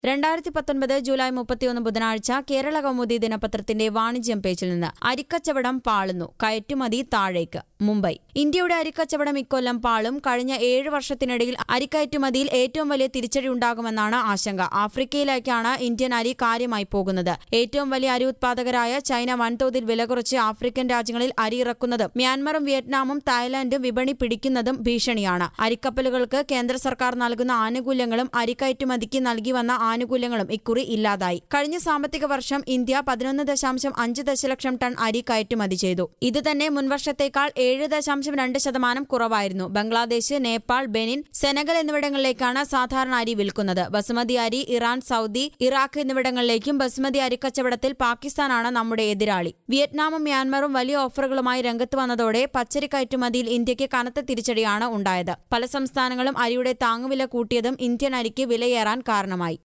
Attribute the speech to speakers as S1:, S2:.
S1: രണ്ടായിരത്തി പത്തൊൻപത് ജൂലൈ മുപ്പത്തിയൊന്ന് ബുധനാഴ്ച കേരള കൗമുദി ദിനപത്രത്തിന്റെ വാണിജ്യം പേജിൽ നിന്ന് അരിക്കച്ചവടം പാളുന്നു കയറ്റുമതി താഴേക്ക് മുംബൈ ഇന്ത്യയുടെ അരിക്കച്ചവടം ഇക്കൊല്ലം പാളും കഴിഞ്ഞ ഏഴ് വർഷത്തിനിടയിൽ അരിക്കയറ്റുമതിയിൽ ഏറ്റവും വലിയ തിരിച്ചടി ഉണ്ടാകുമെന്നാണ് ആശങ്ക ആഫ്രിക്കയിലേക്കാണ് ഇന്ത്യൻ അരി കാര്യമായി പോകുന്നത് ഏറ്റവും വലിയ അരി ഉത്പാദകരായ ചൈന വൻതോതിൽ വില കുറച്ച് ആഫ്രിക്കൻ രാജ്യങ്ങളിൽ അരി ഇറക്കുന്നതും മ്യാൻമറും വിയറ്റ്നാമും തായ്ലാന്റും വിപണി പിടിക്കുന്നതും ഭീഷണിയാണ് അരിക്കപ്പലുകൾക്ക് കേന്ദ്ര സർക്കാർ നൽകുന്ന ആനുകൂല്യങ്ങളും അരിക്കയറ്റുമതിക്ക് നൽകി വന്ന ആനുകൂല്യങ്ങളും ഇക്കുറി ഇല്ലാതായി കഴിഞ്ഞ സാമ്പത്തിക വർഷം ഇന്ത്യ പതിനൊന്ന് ദശാംശം അഞ്ച് ദശലക്ഷം ടൺ അരി കയറ്റുമതി ചെയ്തു ഇത് തന്നെ മുൻവർഷത്തേക്കാൾ ഏഴ് ദശാംശം രണ്ട് ശതമാനം കുറവായിരുന്നു ബംഗ്ലാദേശ് നേപ്പാൾ ബെനിൻ സെനഗൽ എന്നിവിടങ്ങളിലേക്കാണ് സാധാരണ അരി വിൽക്കുന്നത് ബസുമതി അരി ഇറാൻ സൗദി ഇറാഖ് എന്നിവിടങ്ങളിലേക്കും ബസുമതി അരി കച്ചവടത്തിൽ പാകിസ്ഥാനാണ് നമ്മുടെ എതിരാളി വിയറ്റ്നാമും മ്യാൻമറും വലിയ ഓഫറുകളുമായി രംഗത്ത് വന്നതോടെ പച്ചരി കയറ്റുമതിയിൽ ഇന്ത്യക്ക് കനത്ത തിരിച്ചടിയാണ് ഉണ്ടായത് പല സംസ്ഥാനങ്ങളും അരിയുടെ താങ്ങുവില കൂട്ടിയതും ഇന്ത്യൻ അരിക്ക് വിലയേറാൻ കാരണമായി